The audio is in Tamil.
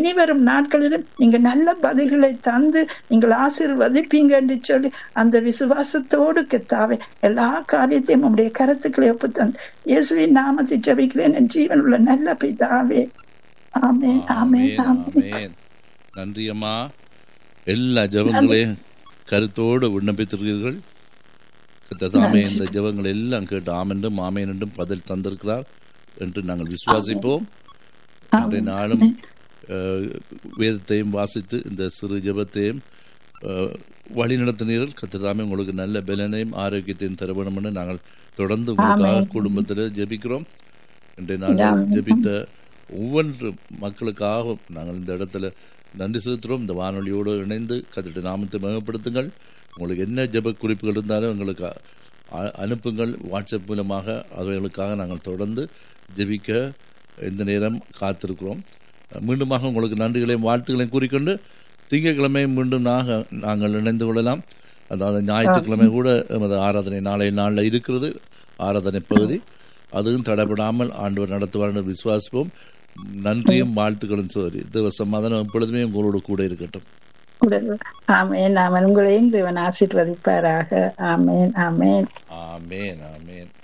இனி வரும் நாட்களிலும் நீங்க நல்ல பதில்களை தந்து நீங்கள் ஆசீர்வதிப்பீங்க என்று சொல்லி அந்த விசுவாசத்தோடு கெத்தாவே எல்லா காரியத்தையும் உங்களுடைய கருத்துக்களை ஒப்பு தந்து இயேசுவின் நாமத்தை ஜபிக்கிறேன் என் ஜீவன் உள்ள நல்ல பிதாவே ஆமேன் ஆமேன் ஆமேன் ஆமென். நன்றி அம்மா எல்லா ஜெபங்களையும் கருத்தோடு விண்ணப்பித்திருக்கிறீர்கள் கர்த்தர் இந்த ஜெபங்களை எல்லாம் கேட்டு ஆமென்றும் ஆமேன் என்றும் பதில் தந்திருக்கிறார் என்று நாங்கள் விசுவாசிப்போம் இன்றைய நாளும் அஹ், வேதத்தையும் வாசித்து இந்த சிறு ஜெபத்தையும் அஹ், வழி நடத்தினீர்கள் கத்திரதாமே உங்களுக்கு நல்ல பலனையும் ஆரோக்கியத்தையும் தர வேண்டும் என்று நாங்கள் தொடர்ந்து உங்களுக்காக குடும்பத்தில் ஜெபிக்கிறோம் இன்றைய நாள் ஜெபித்த ஒவ்வொன்று மக்களுக்காக நாங்கள் இந்த இடத்துல நன்றி செலுத்துகிறோம் இந்த வானொலியோடு இணைந்து கத்திட்டு நாமத்தை மேம்படுத்துங்கள் உங்களுக்கு என்ன ஜெப குறிப்புகள் இருந்தாலும் எங்களுக்கு அ- அனுப்புங்கள் வாட்ஸ்அப் மூலமாக அவைகளுக்காக நாங்கள் தொடர்ந்து ஜெபிக்க இந்த நேரம் காத்திருக்கிறோம் மீண்டுமாக உங்களுக்கு நன்றிகளையும் வாழ்த்துக்களையும் கூறிக்கொண்டு திங்கட்கிழமை மீண்டும் நாக நாங்கள் இணைந்து கொள்ளலாம் அதாவது ஞாயிற்றுக்கிழமை கூட எமது ஆராதனை நாளை நாளில் இருக்கிறது ஆராதனை பகுதி அதுவும் தடைபடாமல் ஆண்டவர் நடத்துவார் என்று விசுவாசிப்போம் நன்றியும் வாழ்த்துக்களும் சோதரி தேவ சமாதானம் எப்பொழுதுமே உங்களோடு கூட இருக்கட்டும் ஆமேன் ஆமேன் உங்களையும் தேவன் ஆசீர்வதிப்பாராக ஆமேன் ஆமேன் ஆமேன் ஆமேன்